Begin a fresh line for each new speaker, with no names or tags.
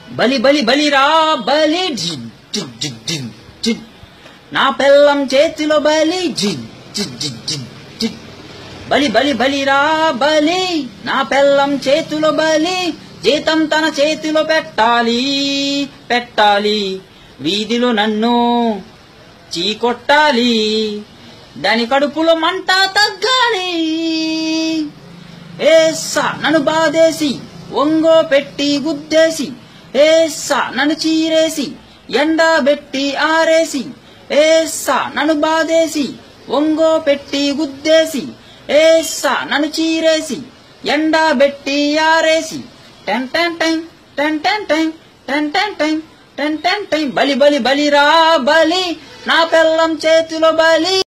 బలి బలి బలిరా బలి జిన్ జిన్ జిన్ జిన్ జిన్. నా పెళ్ళం చేతిలో బలి జిన్ జిన్ జిన్ జిన్ జిన్. బలి బలి బలిరా బలి నా పెళ్ళం చేతిలో బలి జీతం తన చేతిలో పెట్టాలి పెట్టాలి వీధిలో నన్ను చీకొట్టాలి దాని కడుపులో మంట తగ్గాలి ఏసా నన్ను బాధేసి ఒంగో పెట్టి గుద్దేసి ఏసా నన్ను చీరేసి ఎండబెట్టి ఆరేసి ఏసా నన్ను బాధేసి ఒంగో పెట్టి గుద్దేసి ఏసా నన్ను చీరేసి ఎండబెట్టి ఆరేసి ten ten ten ten ten ten ten ten ten ten ten ten బలి బలి బలిరా బలి నా పెళ్ళం చేతిలో బలి